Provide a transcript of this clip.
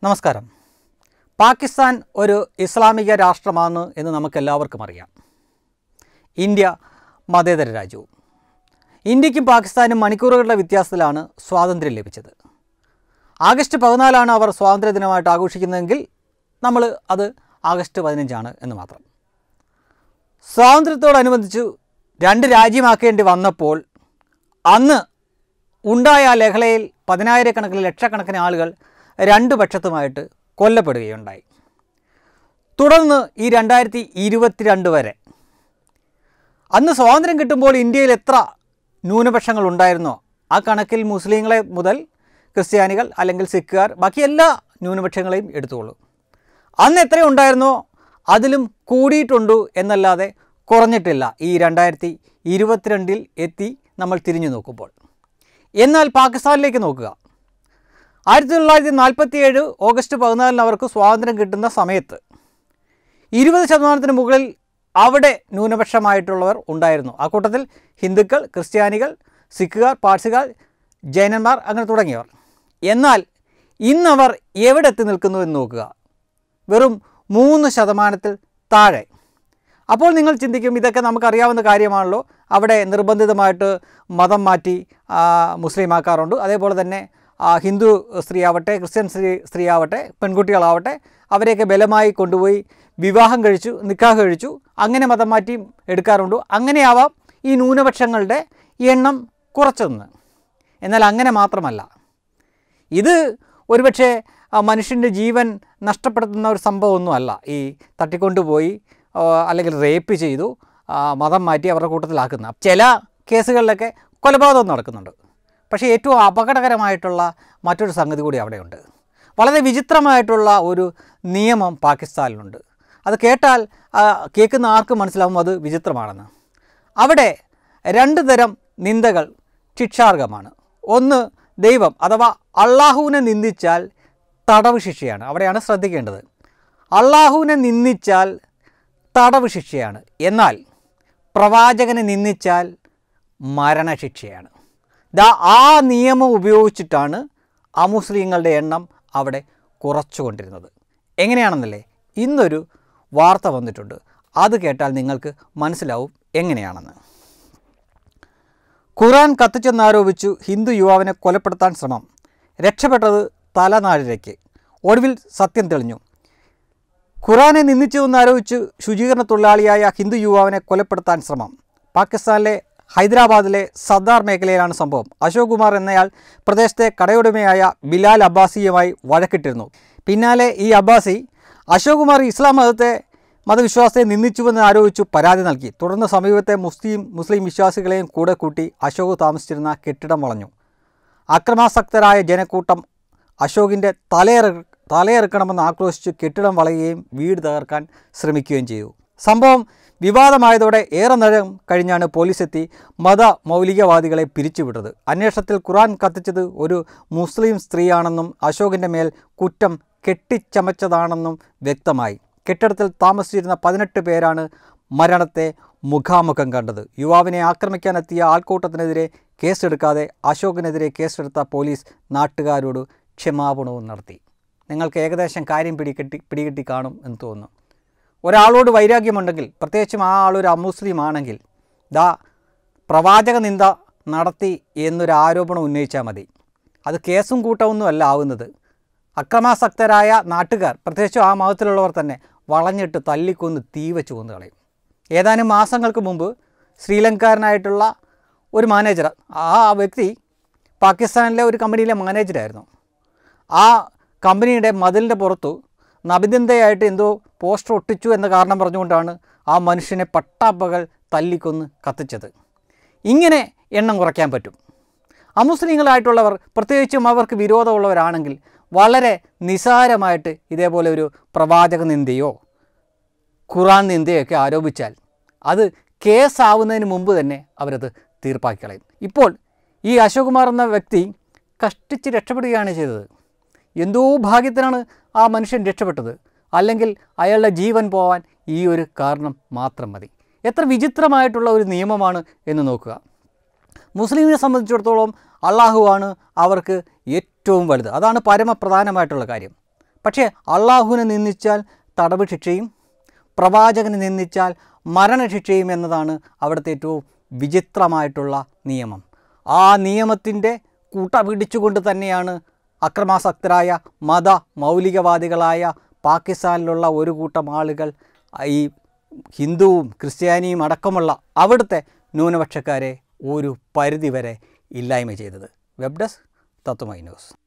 നമസ്കാരം പാകിസ്ഥാൻ ഒരു ഇസ്ലാമിക രാഷ്ട്രമാണ് എന്ന് നമുക്കെല്ലാവർക്കും അറിയാം ഇന്ത്യ മതേതര രാജ്യവും ഇന്ത്യക്കും പാകിസ്ഥാനും മണിക്കൂറുകളുടെ വ്യത്യാസത്തിലാണ് സ്വാതന്ത്ര്യം ലഭിച്ചത് ആഗസ്റ്റ് പതിനാലാണ് അവർ സ്വാതന്ത്ര്യ ദിനമായിട്ട് ആഘോഷിക്കുന്നതെങ്കിൽ നമ്മൾ അത് ആഗസ്റ്റ് പതിനഞ്ചാണ് എന്ന് മാത്രം സ്വാതന്ത്ര്യത്തോടനുബന്ധിച്ച് രണ്ട് രാജ്യമാക്കേണ്ടി വന്നപ്പോൾ അന്ന് ഉണ്ടായ ആ ലഹളയിൽ പതിനായിരക്കണക്കിന് ലക്ഷക്കണക്കിന് ആളുകൾ രണ്ട് പക്ഷത്തുമായിട്ട് കൊല്ലപ്പെടുകയുണ്ടായി തുടർന്ന് ഈ രണ്ടായിരത്തി ഇരുപത്തിരണ്ട് വരെ അന്ന് സ്വാതന്ത്ര്യം കിട്ടുമ്പോൾ ഇന്ത്യയിൽ എത്ര ന്യൂനപക്ഷങ്ങൾ ഉണ്ടായിരുന്നോ ആ കണക്കിൽ മുസ്ലിങ്ങളെ മുതൽ ക്രിസ്ത്യാനികൾ അല്ലെങ്കിൽ സിഖുകാർ ബാക്കി എല്ലാ ന്യൂനപക്ഷങ്ങളെയും എടുത്തുകൊള്ളൂ അന്ന് എത്ര ഉണ്ടായിരുന്നോ അതിലും കൂടിയിട്ടുണ്ട് എന്നല്ലാതെ കുറഞ്ഞിട്ടില്ല ഈ രണ്ടായിരത്തി ഇരുപത്തിരണ്ടിൽ എത്തി നമ്മൾ തിരിഞ്ഞു നോക്കുമ്പോൾ എന്നാൽ പാകിസ്ഥാനിലേക്ക് നോക്കുക ആയിരത്തി തൊള്ളായിരത്തി നാൽപ്പത്തി ഏഴ് ഓഗസ്റ്റ് പതിനാലിന് അവർക്ക് സ്വാതന്ത്ര്യം കിട്ടുന്ന സമയത്ത് ഇരുപത് ശതമാനത്തിന് മുകളിൽ അവിടെ ന്യൂനപക്ഷമായിട്ടുള്ളവർ ഉണ്ടായിരുന്നു ആ കൂട്ടത്തിൽ ഹിന്ദുക്കൾ ക്രിസ്ത്യാനികൾ സിഖുകാർ പാഴ്സികൾ ജൈനന്മാർ അങ്ങനെ തുടങ്ങിയവർ എന്നാൽ ഇന്നവർ എവിടെ എത്തി നിൽക്കുന്നു എന്ന് നോക്കുക വെറും മൂന്ന് ശതമാനത്തിൽ താഴെ അപ്പോൾ നിങ്ങൾ ചിന്തിക്കും ഇതൊക്കെ നമുക്കറിയാവുന്ന കാര്യമാണല്ലോ അവിടെ നിർബന്ധിതമായിട്ട് മതം മാറ്റി ആ, മുസ്ലിം ആക്കാറുണ്ട് അതേപോലെ തന്നെ ആ, ഹിന്ദു സ്ത്രീ ആവട്ടെ ക്രിസ്ത്യൻ സ്ത്രീ സ്ത്രീ ആവട്ടെ പെൺകുട്ടികളാവട്ടെ അവരെയൊക്കെ ബലമായി കൊണ്ടുപോയി വിവാഹം കഴിച്ചു നിക്കാഹ് കഴിച്ചു അങ്ങനെ മതം മാറ്റി എടുക്കാറുണ്ട് അങ്ങനെയാവാം ഈ ന്യൂനപക്ഷങ്ങളുടെ എണ്ണം കുറച്ചെന്ന് എന്നാൽ അങ്ങനെ മാത്രമല്ല ഇത് ഒരുപക്ഷെ ആ, മനുഷ്യൻ്റെ ജീവൻ നഷ്ടപ്പെടുത്തുന്ന ഒരു സംഭവമൊന്നുമല്ല ഈ തട്ടിക്കൊണ്ടുപോയി ആ, അല്ലെങ്കിൽ റേപ്പ് ചെയ്തു ആ, മതം മാറ്റി അവരുടെ കൂട്ടത്തിലാക്കുന്ന ചില കേസുകളിലൊക്കെ കൊലപാതകം നടക്കുന്നുണ്ട് പക്ഷേ ഏറ്റവും അപകടകരമായിട്ടുള്ള മറ്റൊരു സംഗതി കൂടി അവിടെയുണ്ട് വളരെ വിചിത്രമായിട്ടുള്ള ഒരു നിയമം പാകിസ്ഥാനിലുണ്ട് അത് കേട്ടാൽ ആ, കേൾക്കുന്ന ആർക്കും മനസ്സിലാവും അത് വിചിത്രമാണെന്ന് അവിടെ രണ്ട് തരം നിന്ദകൾ ശിക്ഷാർഹമാണ് ഒന്ന് ദൈവം അഥവാ അള്ളാഹുവിനെ നിന്ദിച്ചാൽ തടവ് ശിക്ഷയാണ് അവിടെയാണ് ശ്രദ്ധിക്കേണ്ടത് അള്ളാഹുവിനെ നിന്ദിച്ചാൽ തടവ് ശിക്ഷയാണ് എന്നാൽ പ്രവാചകനെ നിന്ദിച്ചാൽ മരണശിക്ഷയാണ് ദാ ആ നിയമം ഉപയോഗിച്ചിട്ടാണ് അമുസ്ലിങ്ങളുടെ എണ്ണം അവിടെ കുറച്ചുകൊണ്ടിരുന്നത് എങ്ങനെയാണെന്നല്ലേ ഇന്നൊരു വാർത്ത വന്നിട്ടുണ്ട് അത് കേട്ടാൽ നിങ്ങൾക്ക് മനസ്സിലാവും എങ്ങനെയാണെന്ന് ഖുറാൻ കത്തിച്ചെന്നാരോപിച്ചു ഹിന്ദു യുവാവിനെ കൊലപ്പെടുത്താൻ ശ്രമം രക്ഷപ്പെട്ടത് തലനാഴിലേക്ക് ഒടുവിൽ സത്യം തെളിഞ്ഞു ഖുറാനെ നിന്ദിച്ചുവെന്നാരോപിച്ച് ശുചീകരണ തൊഴിലാളിയായ ഹിന്ദു യുവാവിനെ കൊലപ്പെടുത്താൻ ശ്രമം പാകിസ്ഥാനിലെ ഹൈദരാബാദിലെ സർദാർ മേഖലയിലാണ് സംഭവം അശോക് കുമാർ എന്നയാൾ പ്രദേശത്തെ കടയുടമയായ ബിലാൽ അബ്ബാസിയുമായി വഴക്കിട്ടിരുന്നു പിന്നാലെ ഈ അബ്ബാസി അശോക് കുമാർ ഇസ്ലാം മതത്തെ മതവിശ്വാസത്തെ നിന്ദിച്ചുവെന്ന് ആരോപിച്ചു പരാതി നൽകി തുടർന്ന് സമീപത്തെ മുസ്ലിം മുസ്ലിം വിശ്വാസികളെയും കൂടെ കൂട്ടി അശോക് താമസിച്ചിരുന്ന കെട്ടിടം വളഞ്ഞു അക്രമാസക്തരായ ജനക്കൂട്ടം അശോകിൻ്റെ തലയെറ തലയെറുക്കണമെന്ന് ആക്രോശിച്ച് കെട്ടിടം വളയുകയും വീട് തകർക്കാൻ ശ്രമിക്കുകയും ചെയ്തു സംഭവം വിവാദമായതോടെ ഏറെ നേരം കഴിഞ്ഞാണ് പോലീസ് എത്തി മത മൗലികവാദികളെ പിരിച്ചുവിട്ടത് അന്വേഷണത്തിൽ ഖുറാൻ കത്തിച്ചത് ഒരു മുസ്ലിം സ്ത്രീയാണെന്നും അശോകിൻ്റെ മേൽ കുറ്റം കെട്ടിച്ചമച്ചതാണെന്നും വ്യക്തമായി കെട്ടിടത്തിൽ താമസിച്ചിരുന്ന പതിനെട്ട് പേരാണ് മരണത്തെ മുഖാമുഖം കണ്ടത് യുവാവിനെ ആക്രമിക്കാനെത്തിയ ആൾക്കൂട്ടത്തിനെതിരെ കേസെടുക്കാതെ അശോകിനെതിരെ കേസെടുത്ത പോലീസ് നാട്ടുകാരോട് ക്ഷമാപണവും നടത്തി നിങ്ങൾക്ക് ഏകദേശം കാര്യം പിടികിട്ടി പിടികിട്ടി കാണും എന്ന് തോന്നുന്നു ഒരാളോട് വൈരാഗ്യമുണ്ടെങ്കിൽ പ്രത്യേകിച്ചും ആ ആളൊരു അമുസ്ലിം ആണെങ്കിൽ ദാ പ്രവാചക നിന്ദ നടത്തി എന്നൊരു ആരോപണം ഉന്നയിച്ചാൽ മതി അത് കേസും കൂട്ടമൊന്നും അല്ല ആവുന്നത് അക്രമാസക്തരായ നാട്ടുകാർ പ്രത്യേകിച്ചും ആ മതത്തിലുള്ളവർ തന്നെ വളഞ്ഞിട്ട് തല്ലിക്കൊന്ന് തീ വെച്ച് കൊന്നു കളയും ഏതാനും മാസങ്ങൾക്ക് മുമ്പ് ശ്രീലങ്കാരനായിട്ടുള്ള ഒരു മാനേജർ ആ വ്യക്തി പാകിസ്ഥാനിലെ ഒരു കമ്പനിയിലെ മാനേജരായിരുന്നു ആ കമ്പനിയുടെ മതിലിൻ്റെ പുറത്തു നബിദിന്തയായിട്ട് എന്തോ പോസ്റ്റർ ഒട്ടിച്ചു എന്ന കാരണം പറഞ്ഞുകൊണ്ടാണ് ആ മനുഷ്യനെ പട്ടാപ്പകൽ തല്ലിക്കൊന്ന് കത്തിച്ചത് ഇങ്ങനെ എണ്ണം കുറയ്ക്കാൻ പറ്റും അമുസ്ലിങ്ങളായിട്ടുള്ളവർ പ്രത്യേകിച്ചും അവർക്ക് വിരോധമുള്ളവരാണെങ്കിൽ വളരെ നിസാരമായിട്ട് ഇതേപോലെ ഒരു പ്രവാചക നിന്ദയോ ഖുറാൻ നിന്ദയൊക്കെ ആരോപിച്ചാൽ അത് കേസാവുന്നതിന് മുമ്പ് തന്നെ അവരത് തീർപ്പാക്കി കളയും ഇപ്പോൾ ഈ അശോക് കുമാർ എന്ന വ്യക്തി കഷ്ടിച്ച് രക്ഷപ്പെടുകയാണ് ചെയ്തത് എന്തോ ഭാഗ്യത്തിനാണ് ആ മനുഷ്യൻ രക്ഷപ്പെട്ടത് അല്ലെങ്കിൽ അയാളുടെ ജീവൻ പോവാൻ ഈ ഒരു കാരണം മാത്രം മതി എത്ര വിചിത്രമായിട്ടുള്ള ഒരു നിയമമാണ് എന്ന് നോക്കുക മുസ്ലിമിനെ സംബന്ധിച്ചിടത്തോളം അള്ളാഹുവാണ് അവർക്ക് ഏറ്റവും വലുത് അതാണ് പരമപ്രധാനമായിട്ടുള്ള കാര്യം പക്ഷേ അള്ളാഹുവിനെ നിന്ദിച്ചാൽ തടവ് ശിക്ഷയും പ്രവാചകനെ നിന്ദിച്ചാൽ മരണശിക്ഷയും എന്നതാണ് അവിടുത്തെ ഏറ്റവും വിചിത്രമായിട്ടുള്ള നിയമം ആ നിയമത്തിൻ്റെ കൂട്ട പിടിച്ചുകൊണ്ട് തന്നെയാണ് അക്രമാസക്തരായ മത മൗലികവാദികളായ പാകിസ്ഥാനിലുള്ള ഒരു കൂട്ടം ആളുകൾ ഈ ഹിന്ദുവും ക്രിസ്ത്യാനിയും അടക്കമുള്ള അവിടുത്തെ ന്യൂനപക്ഷക്കാരെ ഒരു പരിധിവരെ ഇല്ലായ്മ ചെയ്തത് വെബ് ഡെസ്ക് തത്വമൈ ന്യൂസ്